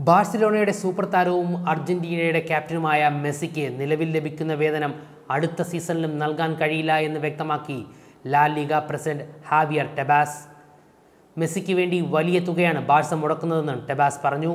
ബാഴ്സലോണയുടെ സൂപ്പർ താരവും അർജന്റീനയുടെ ക്യാപ്റ്റനുമായ മെസ്സിക്ക് നിലവിൽ ലഭിക്കുന്ന വേതനം അടുത്ത സീസണിലും നൽകാൻ കഴിയില്ല എന്ന് വ്യക്തമാക്കി ലാ ലീഗ പ്രസിഡന്റ് ഹാവിയർ ടെബാസ് മെസ്സിക്ക് വേണ്ടി വലിയ തുകയാണ് ബാഴ്സ മുടക്കുന്നതെന്ന് ടെബാസ് പറഞ്ഞു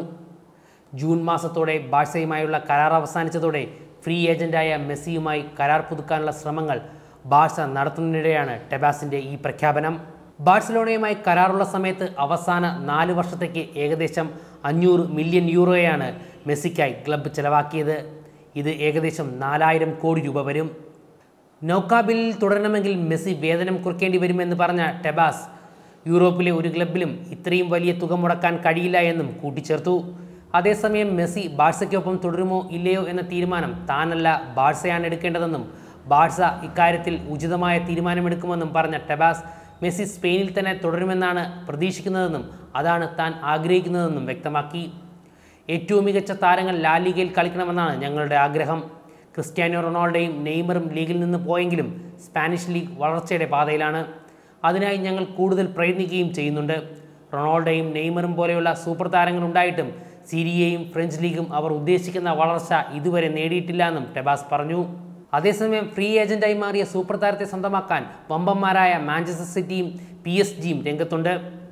ജൂൺ മാസത്തോടെ ബാഴ്സയുമായുള്ള കരാർ അവസാനിച്ചതോടെ ഫ്രീ ഏജന്റായ മെസ്സിയുമായി കരാർ പുതുക്കാനുള്ള ശ്രമങ്ങൾ ബാഴ്സ നടത്തുന്നതിനിടെയാണ് ടെബാസിന്റെ ഈ പ്രഖ്യാപനം ബാഴ്സലോണയുമായി കരാറുള്ള സമയത്ത് അവസാന നാല് വർഷത്തേക്ക് ഏകദേശം അഞ്ഞൂറ് മില്യൺ യൂറോയാണ് മെസ്സിക്കായി ക്ലബ്ബ് ചെലവാക്കിയത് ഇത് ഏകദേശം നാലായിരം കോടി രൂപ വരും നൗക്കാ ബില്ലിൽ തുടരണമെങ്കിൽ മെസ്സി വേതനം കുറയ്ക്കേണ്ടി വരുമെന്ന് പറഞ്ഞ ടെബാസ് യൂറോപ്പിലെ ഒരു ക്ലബിലും ഇത്രയും വലിയ തുക മുടക്കാൻ കഴിയില്ല എന്നും കൂട്ടിച്ചേർത്തു അതേസമയം മെസ്സി ബാഴ്സയ്ക്കൊപ്പം തുടരുമോ ഇല്ലയോ എന്ന തീരുമാനം താനല്ല ബാഴ്സയാണ് എടുക്കേണ്ടതെന്നും ബാഴ്സ ഇക്കാര്യത്തിൽ ഉചിതമായ തീരുമാനമെടുക്കുമെന്നും പറഞ്ഞ ടെബാസ് മെസ്സി സ്പെയിനിൽ തന്നെ തുടരുമെന്നാണ് പ്രതീക്ഷിക്കുന്നതെന്നും അതാണ് താൻ ആഗ്രഹിക്കുന്നതെന്നും വ്യക്തമാക്കി ഏറ്റവും മികച്ച താരങ്ങൾ ലാ ലീഗയിൽ കളിക്കണമെന്നാണ് ഞങ്ങളുടെ ആഗ്രഹം ക്രിസ്ത്യാനോ റൊണാൾഡോയും നെയ്മറും ലീഗിൽ നിന്ന് പോയെങ്കിലും സ്പാനിഷ് ലീഗ് വളർച്ചയുടെ പാതയിലാണ് അതിനായി ഞങ്ങൾ കൂടുതൽ പ്രയത്നിക്കുകയും ചെയ്യുന്നുണ്ട് റൊണാൾഡോയും നെയ്മറും പോലെയുള്ള സൂപ്പർ താരങ്ങൾ ഉണ്ടായിട്ടും സിരിയയും ഫ്രഞ്ച് ലീഗും അവർ ഉദ്ദേശിക്കുന്ന വളർച്ച ഇതുവരെ നേടിയിട്ടില്ല എന്നും ടെബാസ് പറഞ്ഞു അതേസമയം ഫ്രീ ഏജന്റായി മാറിയ സൂപ്പർ താരത്തെ സ്വന്തമാക്കാൻ വമ്പന്മാരായ മാഞ്ചസ്റ്റർ സിറ്റിയും പി എസ് ജിയും രംഗത്തുണ്ട്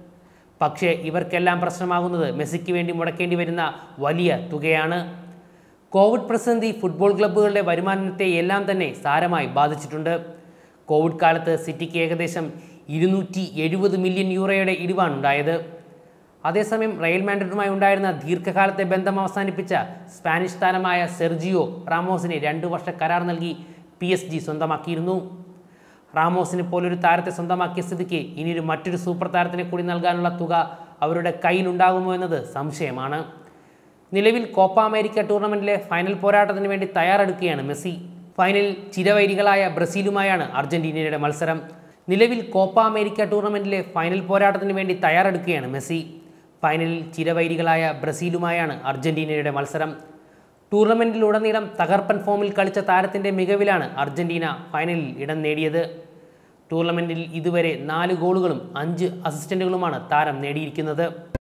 പക്ഷേ ഇവർക്കെല്ലാം പ്രശ്നമാകുന്നത് മെസ്സിക്ക് വേണ്ടി മുടക്കേണ്ടി വരുന്ന വലിയ തുകയാണ് കോവിഡ് പ്രതിസന്ധി ഫുട്ബോൾ ക്ലബ്ബുകളുടെ വരുമാനത്തെ എല്ലാം തന്നെ സാരമായി ബാധിച്ചിട്ടുണ്ട് കോവിഡ് കാലത്ത് സിറ്റിക്ക് ഏകദേശം ഇരുന്നൂറ്റി എഴുപത് മില്യൺ യൂറോയുടെ ഇടിവാണ് ഉണ്ടായത് അതേസമയം റയൽ മാൻഡ്രിഡുമായി ഉണ്ടായിരുന്ന ദീർഘകാലത്തെ ബന്ധം അവസാനിപ്പിച്ച സ്പാനിഷ് താരമായ സെർജിയോ റാമോസിന് രണ്ടു വർഷ കരാർ നൽകി പി എസ് ജി സ്വന്തമാക്കിയിരുന്നു റാമോസിനെ പോലൊരു താരത്തെ സ്വന്തമാക്കിയ സ്ഥിതിക്ക് ഇനിയൊരു മറ്റൊരു സൂപ്പർ താരത്തിനെ കൂടി നൽകാനുള്ള തുക അവരുടെ കയ്യിലുണ്ടാകുമോ എന്നത് സംശയമാണ് നിലവിൽ കോപ്പ അമേരിക്ക ടൂർണമെൻറ്റിലെ ഫൈനൽ പോരാട്ടത്തിന് വേണ്ടി തയ്യാറെടുക്കുകയാണ് മെസ്സി ഫൈനലിൽ ചിരവൈരികളായ ബ്രസീലുമായാണ് അർജന്റീനയുടെ മത്സരം നിലവിൽ കോപ്പ അമേരിക്ക ടൂർണമെൻറ്റിലെ ഫൈനൽ പോരാട്ടത്തിന് വേണ്ടി തയ്യാറെടുക്കുകയാണ് മെസ്സി ഫൈനലിൽ ചിരവൈരികളായ ബ്രസീലുമായാണ് അർജന്റീനയുടെ മത്സരം ടൂർണമെൻറ്റിലുടനീളം തകർപ്പൻ ഫോമിൽ കളിച്ച താരത്തിൻ്റെ മികവിലാണ് അർജന്റീന ഫൈനലിൽ ഇടം നേടിയത് ടൂർണമെൻറ്റിൽ ഇതുവരെ നാല് ഗോളുകളും അഞ്ച് അസിസ്റ്റൻറ്റുകളുമാണ് താരം നേടിയിരിക്കുന്നത്